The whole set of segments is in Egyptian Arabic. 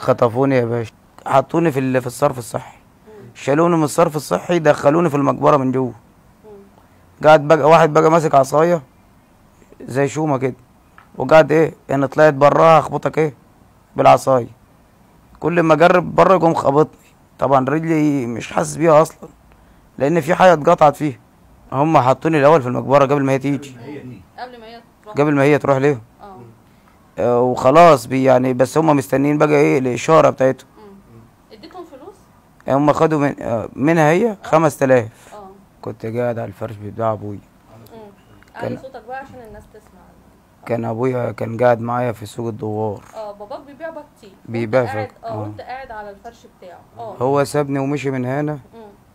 خطفوني يا باشا حطوني في ال- في الصرف الصحي شالوني من الصرف الصحي دخلوني في المقبره من جوه قاعد بقى واحد بقى ماسك عصايه زي شومه كده وقاعد ايه انا طلعت براها اخبطك ايه بالعصايه كل ما اجرب بره يقوم خبطني طبعا رجلي مش حاسس بيها اصلا لان في حاجه اتقطعت فيها هم حطوني الاول في المقبره قبل ما هي تيجي هي دي قبل ما هي تروح قبل ما هي تروح ليه اه آه، وخلاص بي يعني بس هم مستنيين بقى ايه الاشاره بتاعتهم مم. اديتهم فلوس هم خدوا من آه، منها هي 5000 اه كنت قاعد على الفرش بتاع ابويا مم. كان- علي صوتك بقى عشان الناس تسمع كان ابويا كان قاعد معايا في سوق الدوار اه باباك بيبيع بطيخ وانت بيبيع قاعد فك- اه آه. وانت قاعد على الفرش بتاعه اه هو سابني ومشي من هنا مم.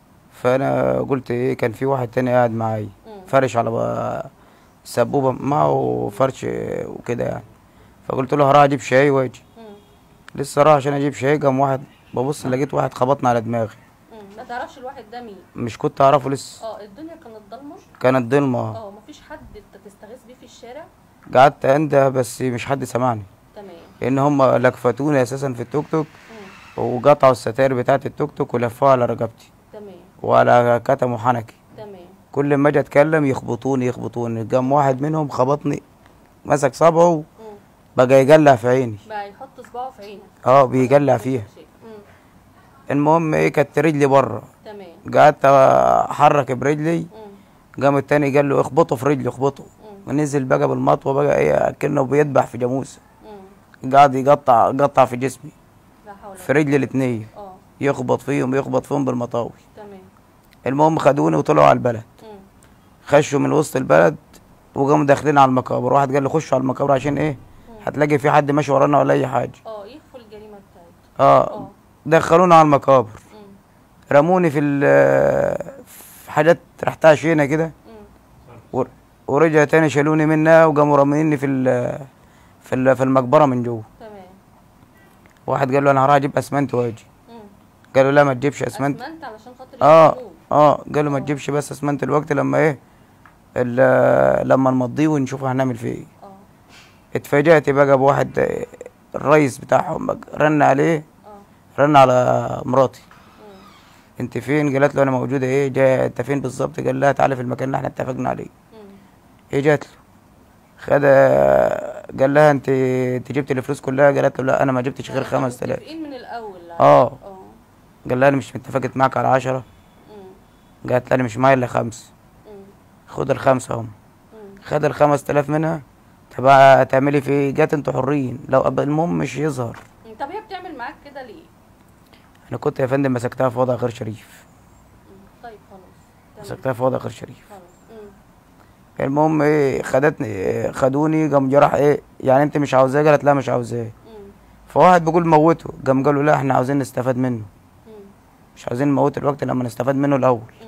فانا قلت ايه كان في واحد تاني قاعد معايا مم. فرش على بقى سبوبه معه فرش وكده يعني فقلت له هروح اجيب شاي واجي مم. لسه راح عشان اجيب شاي قام واحد ببص لقيت واحد خبطني على دماغي مم. ما تعرفش الواحد ده مين مش كنت اعرفه لسه اه الدنيا كانت ضلمه كانت ضلمه اه مفيش حد انت تستغيث بيه في الشارع قعدت انده بس مش حد سمعني تمام لان هم لكفتوني اساسا في التوك توك مم. وقطعوا الستاير بتاعت التوك توك ولفوها على رقبتي تمام وعلى كتم وحنكي تمام كل ما اجي اتكلم يخبطوني يخبطوني قام واحد منهم خبطني مسك صبعه مم. بقى يجلع في عيني بقى يحط صباعه في عينك اه بيجلع فيها مم. المهم ايه كانت رجلي بره تمام قعدت احرك برجلي مم. قام التاني قال له اخبطه في رجلي اخبطه مم. ونزل بقى بالمطوه بقى ايه كأنه بيدبح في جاموسه مم. قاعد يقطع قطع في جسمي لا حول في رجلي الاتنين اه يخبط فيهم يخبط فيهم بالمطاوي تمام المهم خدوني وطلعوا على البلد مم. خشوا من وسط البلد وقاموا داخلين على المقابر واحد قال لي خشوا على المقابر عشان ايه هتلاقي في حد ماشي ورانا ولا اي حاجه اه يخفوا الجريمه بتاعتهم اه اه دخلونا على المقابر مم. رموني في ال- في حاجات ريحتها شينه كده مم. ور- ورجع تاني شالوني منها وقاموا راميني في ال في ال- في المقبره من جوه تمام واحد قال له انا هروح اجيب اسمنت واجي مم. قال له لا ما تجيبش اسمنت اسمنت علشان خاطر اه يخرجوه. اه قال له ما تجيبش بس اسمنت الوقت لما ايه ال- لما نمضيه ونشوف هنعمل فيه ايه اه اتفاجأت بقى بواحد آه، الرئيس بتاعهم بقى رن عليه اه رن على مراتي مم. انت فين قالت له انا موجوده ايه جاي انت فين بالظبط قال لها تعالى في المكان اللي احنا اتفقنا عليه مم. هي جات له خد قال لها انت انت جبت الفلوس كلها قالت له لا انا ما جبتش غير يعني كانوا 5000 متفقين من الاول اه اه قال لها انا مش متفقت معاك على 10 مم. قالت له انا مش معايا الا خمس مم. خد الخمسه هم مم. خد ال 5000 منها طب هتعملي في ايه جات انتوا حرين لو أب- المهم مش يظهر مم. طب هي بتعمل معاك كده ليه؟ انا كنت يا فندم مسكتها في وضع غير شريف مم. طيب خلاص تمام مسكتها في وضع غير شريف خلاص مم. المهم ايه خدتني إيه خدوني قام جراح ايه يعني انت مش عاوزاه قالت لا مش عاوزاه مم. فواحد بيقول موته قام قالوا لا احنا عاوزين نستفاد منه مم. مش عايزين نموت الوقت لما نستفاد منه الاول مم.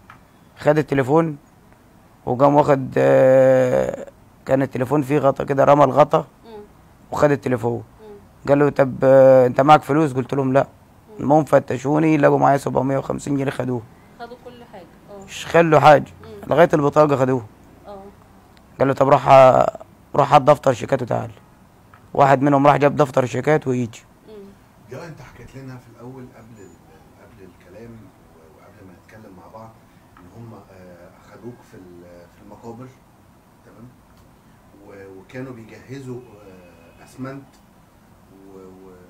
خد التليفون وقام واخد آه، كان التليفون فيه غطا كده رمى الغطا مم. وخد التليفون مم. قال له طب آه، انت معاك فلوس قلت لهم لا المهم فتشوني لقوا معايا 750 جنيه خدوه خدوا كل حاجه اه مش خلوا حاجه مم. لغايه البطاقه خدوه اه قال له طب روح ه- روح هات دفتر شيكات وتعال واحد منهم راح جاب دفتر شيكات ويجي مم. جا انت حكيت لنا في الاول قبل ال- قبل الكلام و- وقبل ما نتكلم مع بعض ان هم آه، اخدوك في ال- في المقابر تمام و- وكانوا بيجهزوا آه، اسمنت و- و-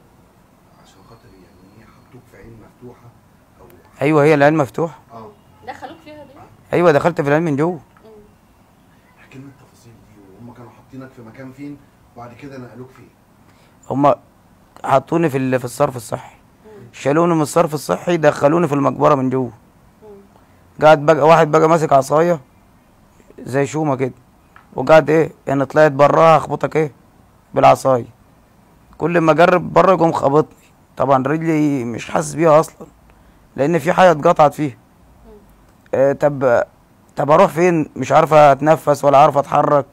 عشان خاطر يعني ايه حطوك في عين مفتوحه او ايوه هي العين مفتوح اه دخلوك فيها دي؟ ايوه دخلت في العين من جوه مم. احكي لنا التفاصيل دي وهم كانوا حاطينك في مكان فين وبعد كده نقلوك فين هما حطوني في ال- في الصرف الصحي مم. شالوني من الصرف الصحي دخلوني في المقبره من جوه مم. قاعد بقى واحد بقى ماسك عصايه زي شومه كده وقاعد ايه انا طلعت براها اخبطك ايه بالعصايه كل ما اجرب بره يقوم خبطني طبعا رجلي مش حاسس بيها اصلا لان في حاجه اتقطعت فيها آه طب طب اروح فين مش عارف اتنفس ولا عارف اتحرك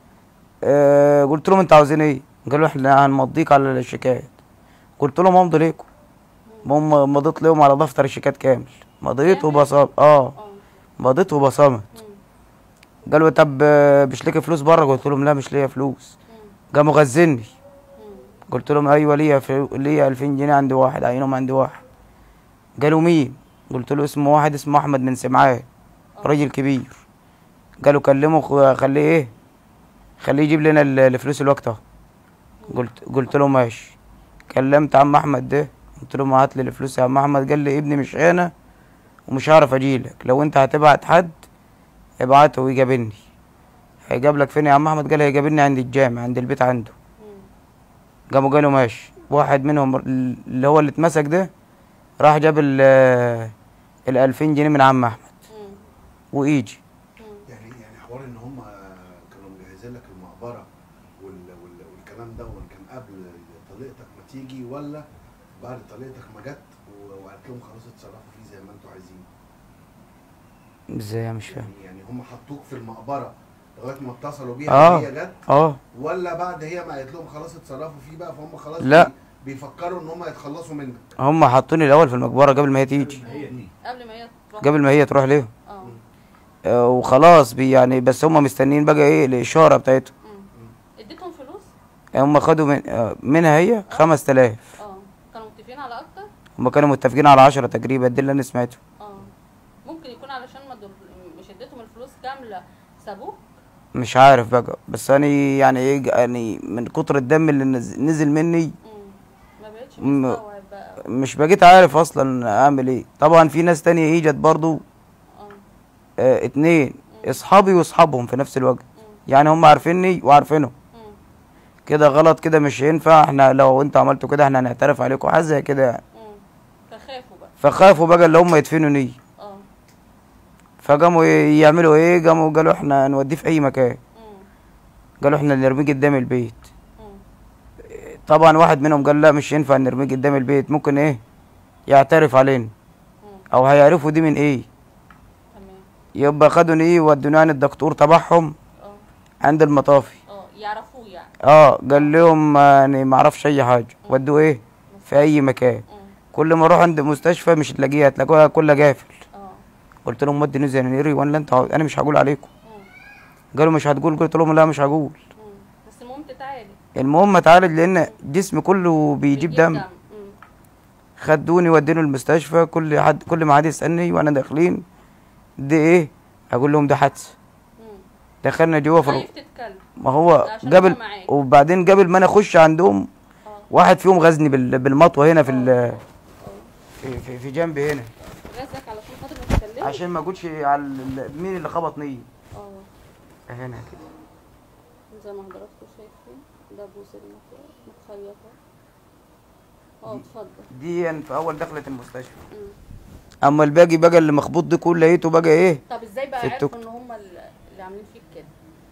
آه قلت لهم انتوا عاوزين ايه قالوا احنا هنمضيك على الشيكات قلت لهم امضوا ليكم هم مضيت لهم على دفتر الشيكات كامل مضيت كامل؟ وبصمت اه اه مضيت وبصمت مم. قالوا طب آه، مش ليك فلوس بره قلت لهم لا مش ليا فلوس مم. قاموا غزني مم. قلت لهم ايوه ليا في ليا 2000 جنيه عند واحد عينهم عند واحد قالوا مين قلت له اسمه واحد اسمه احمد من سمعان راجل كبير قالوا كلمه خ- خليه ايه خليه يجيب لنا ال- الفلوس الوقت اهو قلت قلت له ماشي كلمت عم احمد ده قلت له ما هات لي الفلوس يا عم احمد قال لي ابني مش هنا ومش هعرف اجيلك لو انت هتبعت حد ابعته ويجابلني هيجاب لك فين يا عم احمد قال هيجابلني عند الجامع عند البيت عنده مم. قاموا قالوا ماشي واحد منهم اللي هو اللي اتمسك ده راح جاب ال ال 2000 جنيه من عم احمد مم. ويجي مم. يعني يعني حوار ان هم كانوا مجهزين لك المقبره وال وال والكلام ده وان كان قبل طليقتك ما تيجي ولا بعد طليقتك ما جت و- وقالت لهم خلاص اتصرفوا فيه زي ما انتوا عايزين ازاي مش فاهم يعني, يعني هم حطوك في المقبره لغايه ما اتصلوا بيها اه. وهي جت اه ولا بعد هي ما قالت لهم خلاص اتصرفوا فيه بقى فهم خلاص لا. بي- بيفكروا ان هم يتخلصوا منك هم حطوني الاول في المقبره قبل ما هي تيجي قبل ما هي تروح قبل ما هي تروح ليهم اه آه، وخلاص بي يعني بس هم مستنيين بقى ايه الاشاره بتاعتهم مم. اديتهم فلوس هم خدوا من آه، منها هي 5000 اه كانوا متفقين على اكتر هم كانوا متفقين على 10 تقريبا دي اللي انا سمعته اه ممكن يكون علشان ما دول مش اديتهم الفلوس كامله سابوك مش عارف بقى بس انا يعني ايه يعني من كتر الدم اللي نز- نزل مني مم. ما بقتش م- مستوعب بقى مش بقيت عارف اصلا اعمل ايه طبعا في ناس تانية اجت برضو اه آه اتنين اصحابي واصحابهم في نفس الوقت مم. يعني هم عارفيني وعارفينه مم. كده غلط كده مش ينفع احنا لو انتوا عملتوا كده احنا هنعترف عليكم حاجه زي كده يعني مم. فخافوا بقى فخافوا بقى اللي هم يدفنوني اه فقاموا ي- يعملوا ايه قاموا قالوا احنا نوديه في اي مكان مم. قالوا احنا نرميه قدام البيت مم. طبعا واحد منهم قال لا مش ينفع نرميه قدام البيت ممكن ايه يعترف علينا مم. او هيعرفوا دي من ايه تمام يبقى خدوني ايه ودوني عند الدكتور تبعهم اه عند المطافي اه يعرفوه يعني اه قال لهم يعني ما اعرفش اي حاجه ودوه ايه في اي مكان مم. كل ما اروح عند مستشفى مش تلاقيها تلاقوها كلها قافل اه قلت لهم ودي نزل نيري ولا انت عاوز- انا مش هقول عليكم مم. قالوا مش هتقول قلت لهم لا مش هقول مم. بس المهم تتعالج المهم اتعالج لان جسمي كله بيجيب دم مم. خدوني ودوني المستشفى كل حد كل ما حد يسالني وانا داخلين دي ايه اقول لهم ده حادثه مم. دخلنا جوه في خايف الغ- تتكلم ما هو عشان قبل هما معاك. وبعدين قبل ما انا اخش عندهم اه واحد فيهم غزني بال- بالمطوه هنا في ال- اه في في, في جنبي هنا غزك علشان خاطر ما تتكلمش عشان ما اقولش على ال- مين اللي خبطني اه هنا كده زي ما حضراتكم شايفين ده بوز المخ- متخيطه اه اتفضل دي في اول دخلة المستشفى مم. اما الباقي بقى اللي مخبوط ده كله لقيته بقى ايه طب ازاي بقى في عرفوا التوك. ان هم اللي عاملين فيك كده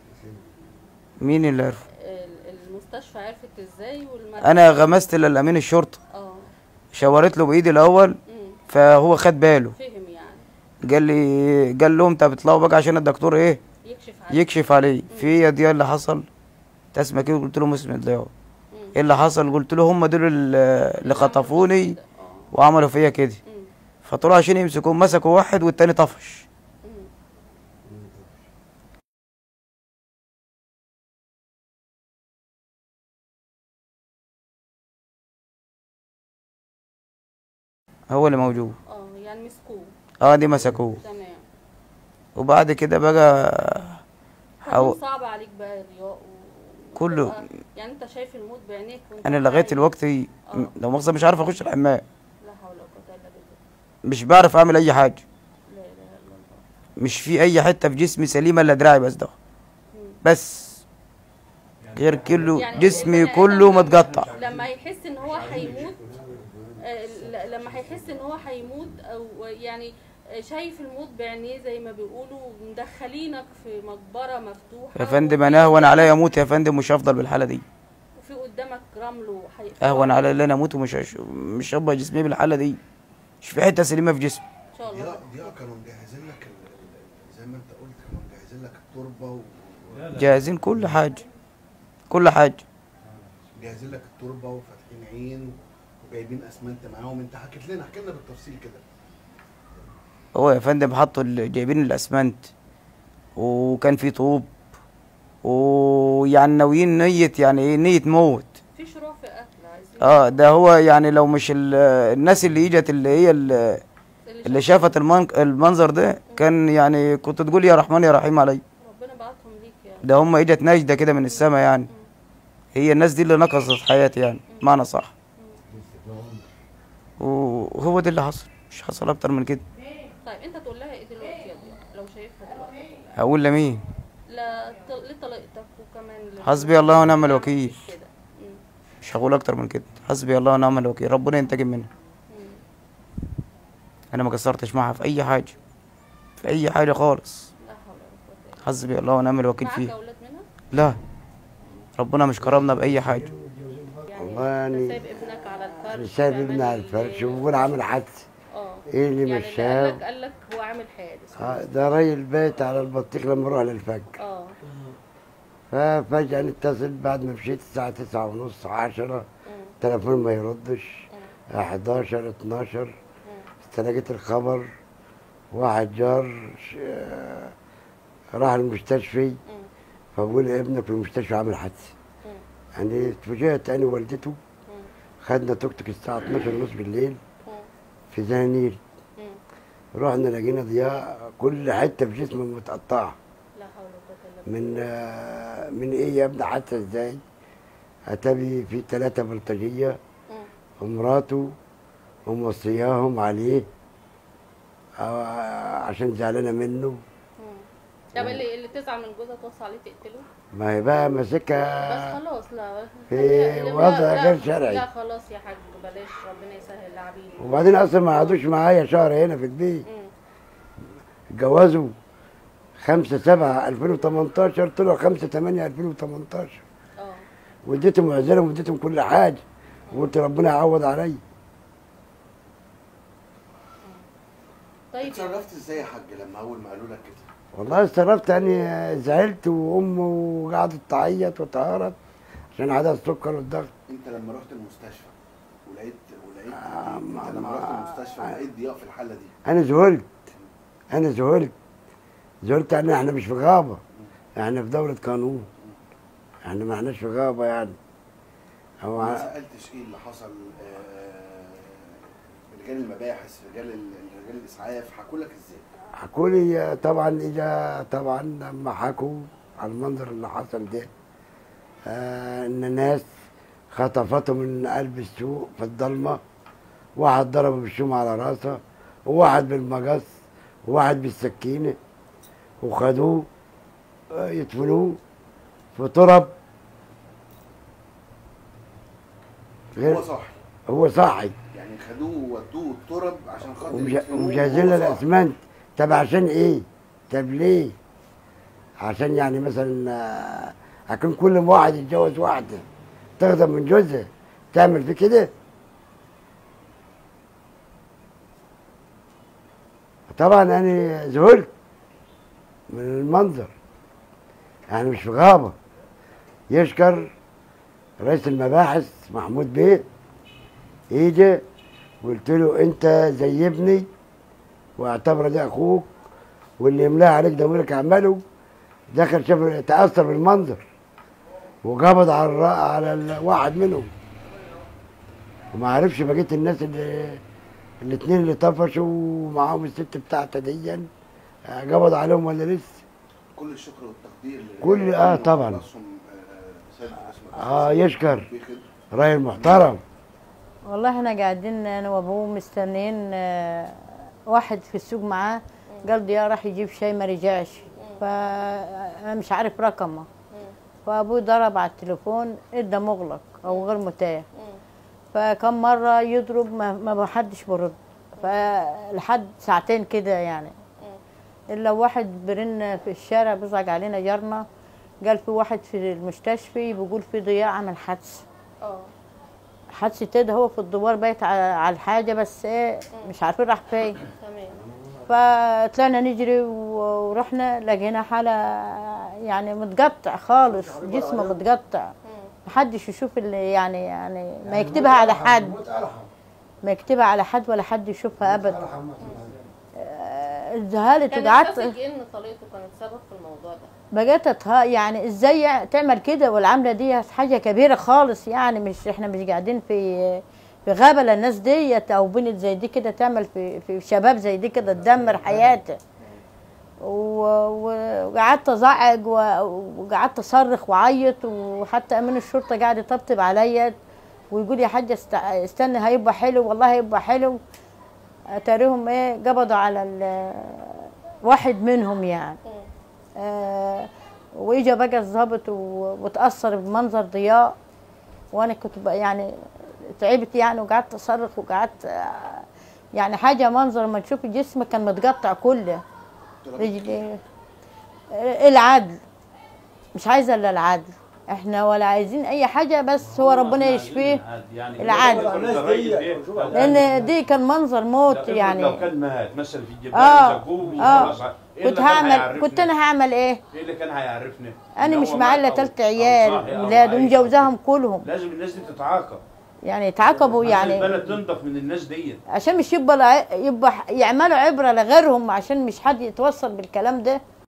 مين اللي عرف ال- المستشفى عرفت ازاي والمركز انا غمست للامين الشرطه اه شاورت له بايدي الاول مم. فهو خد باله فهم يعني قال لي قال لهم طب اطلعوا بقى عشان الدكتور ايه يكشف عليك يكشف عليه في دي اللي حصل تسمع كده قلت له مسلم ضياء مم. ايه اللي حصل قلت له هم دول ال- اللي خطفوني كده. اه وعملوا فيا كده مم. فطلعوا عشان يمسكوه مسكوا واحد والتاني طفش مم. هو اللي موجود اه يعني مسكوه اه دي مسكوه تمام وبعد كده بقى كان حو... صعب عليك بقى يا رياء و... كله. وتبقى- يعني انت شايف الموت بعينيك وانت انا لغايه عايش. الوقت اه. لو مؤاخذه مش عارف اخش الحمام لا حول ولا قوه الا بالله مش بعرف اعمل اي حاجه لا اله الا الله مش في اي حته في جسمي سليمه الا دراعي بس ده مم. بس غير كله يعني جسمي البني آدم كله لما- متقطع لما يحس ان هو هيموت آه، ل- لما هيحس ان هو هيموت او يعني آه، شايف الموت بعينيه زي ما بيقولوا مدخلينك في مقبره مفتوحه يا فندم وفي انا اهون عليا قدامك- اموت يا فندم مش هفضل بالحاله دي وفي قدامك رمل وحي... اهون عليا ان انا اموت ومش هش... مش هبقى جسمي بالحاله دي مش في حته سليمه في جسمي ان شاء الله ضياء ضياء كانوا مجهزين لك ال- ال- زي ما انت قلت كانوا مجهزين لك التربه و- و- جاهزين كل حاجه كل حاجه مجهزين لك التربه وفاتحين عين وجايبين اسمنت معاهم انت حكيت لنا احكي لنا بالتفصيل كده هو يا فندم حطوا ال- جايبين الاسمنت وكان في طوب ويعني ناويين نية يعني ايه نية موت في شروع في قتل اه ده هو يعني لو مش ال- الناس اللي اجت اللي هي اللي, اللي شافت المن- المنظر ده كان يعني كنت تقول يا رحمن يا رحيم علي ربنا بعتهم ليك يعني ده هم اجت ناجده كده من السماء يعني هي الناس دي اللي نقصت حياتي يعني معنى صح وهو ده اللي حصل مش حصل اكتر من كده طيب انت تقول لها ايه دلوقتي يا ضياء لو شايفها دلوقتي هتقول لها هقول لمين لا ط- لطليقتك وكمان ل- حسبي الله ونعم الوكيل كده مم. مش هقول اكتر من كده حسبي الله ونعم الوكيل ربنا ينتقم منها مم. انا ما قصرتش معها في اي حاجه في اي حاجه خالص لا حول ولا قوه الا حسبي الله ونعم الوكيل معاك فيها اولاد منها لا ربنا مش كرمنا باي حاجه يعني والله يعني انت سايب ابنك على الفرش سايب كمان ابني على ال- الفرش وبقول عامل حادث اه ايه اللي يعني مش اللي شاف قال لك قال لك هو عامل حادث آه، ده راجل بيت على البطيخ لما اروح للفجر اه ففجأة نتصل بعد ما مشيت الساعة تسعة ونص عشرة مم. تليفون ما يردش 11 12 استلقيت الخبر واحد جار ش- آه، راح المستشفى مم. فبقول ابنك في المستشفى عامل حادثة مم. يعني اتفاجئت انا ووالدته مم. خدنا توك توك الساعة 12 ونص بالليل مم. في زنانير مم. رحنا لقينا ضياء كل حتة في جسمه متقطعة لا حول ولا قوه الا بالله من آه، من ايه يا ابني حادثة ازاي؟ اتابي في ثلاثة بلطجية مم. ومراته وموصياهم عليه آه، عشان زعلانة منه مم. طب اللي اللي تزعل من جوزها توصي عليه تقتله ما هي بقى ماسكها بس خلاص لا في خليها- لا- وضع لا- غير شرعي. لا خلاص يا حاج بلاش ربنا يسهل لاعبين وبعدين اصلا ما قعدوش معايا شهر هنا في البيت مم. اتجوزوا 5 7 2018 طلعوا 5 8 2018 اه واديتهم عزله واديتهم كل حاجه وقلت ربنا يعوض عليا طيب اتصرفت ازاي يا حاج لما اول ما قالوا لك كده؟ والله استغربت يعني زعلت وامه قعدت تعيط وتعارض عشان عندها السكر والضغط انت لما رحت المستشفى ولقيت ولقيت انت لما رحت المستشفى لقيت ضياء في الحاله دي انا ذهلت انا ذهلت ذهلت يعني احنا مش في غابه احنا في دوله قانون احنا ما احناش في غابه يعني هو ما ع- سالتش ايه اللي حصل آه، رجال المباحث رجال ال- رجال الاسعاف حكوا لك ازاي؟ حكوا لي طبعا اجا طبعا لما حكوا على المنظر اللي حصل ده آه ان ناس خطفته من قلب السوق في الضلمه واحد ضربه بالشوم على راسه وواحد بالمقص وواحد بالسكينه وخدوه آه، يدفنوه في ترب غير هو صاحي هو صاحي يعني خدوه وودوه الترب عشان خاطر ومج- يدفنوه ومجهزين له وهو صاحي. الاسمنت طب عشان ايه؟ طب ليه؟ عشان يعني مثلا آه، هكون كل واحد يتجوز واحده تاخدها من جوزها تعمل في كده؟ طبعا انا ذهلت من المنظر يعني مش في غابه يشكر رئيس المباحث محمود بيه يجي قلت له انت زي ابني واعتبر ده اخوك واللي يملاه عليك ضميرك اعمله دخل شاف تاثر بالمنظر وقبض على الر- على الواحد منهم وما عرفش بقيه الناس اللي الاثنين اللي طفشوا ومعاهم الست بتاعته دي آه، قبض عليهم ولا لسه كل الشكر والتقدير للرجال كل- آه، القانون طبعا. وخلاصهم، آه، سيد اسمه اه يشكر بيخد راجل محترم والله احنا قاعدين انا وابوه مستنيين آه، واحد في السوق معاه قال ضياء راح يجيب شاي ما رجعش فانا مش عارف رقمه فابوه ضرب على التليفون ادى مغلق او غير متاح فكم مره يضرب ما, ما حدش برد فلحد ساعتين كده يعني الا واحد برن في الشارع بيزعج علينا جارنا قال في واحد في المستشفى بيقول في ضياء عمل حادث اه حادثة ده هو في الدوار بايت على على الحاجة بس ايه مش عارفين راح فين تمام فطلعنا نجري و- ورحنا لقينا حالة يعني متقطع خالص جسمه متقطع محدش يشوف اللي يعني يعني ما يكتبها على حد ما يكتبها على حد ولا حد يشوفها ابدا آه، اتذهلت كان وقعدت احساسك ايه ان طليقته كانت سبب في الموضوع ده بقيت أتها يعني ازاي تعمل كده والعمله دي حاجه كبيره خالص يعني مش احنا مش قاعدين في في غابه للناس ديت او بنت زي دي كده تعمل في في شباب زي دي كده تدمر حياته و- و- وقعدت ازعج و- وقعدت اصرخ واعيط وحتى امين الشرطه قاعد يطبطب عليا ويقول يا حاجه است- استنى هيبقى حلو والله هيبقى حلو اتاريهم ايه قبضوا على ال- واحد منهم يعني آه واجا بقى الظابط و- وتاثر بمنظر ضياء وانا كنت بقى يعني تعبت يعني وقعدت اصرخ وقعدت آه، يعني حاجه منظر ما تشوف جسمي كان متقطع كله رجلي آه، العدل مش عايزه الا العدل احنا ولا عايزين اي حاجه بس هو ربنا يشفيه العدل. لان دي كان منظر موت لو يعني كان مات مثلا في الجبال آه، زقوه آه. وخلاص، إيه كنت اللي كان هعمل هيعرفني؟ كنت انا هعمل ايه ايه اللي كان هيعرفني؟ انا إن مش هو معاه الا مات أو- تلت أو عيال صاحي أو ولاد عايش. ومجوزاهم كلهم لازم الناس دي تتعاقب يعني يتعاقبوا عشان يعني البلد تنضف من الناس دي عشان مش يبقى الع- يبقى ح- يعملوا عبره لغيرهم عشان مش حد يتوصل بالكلام ده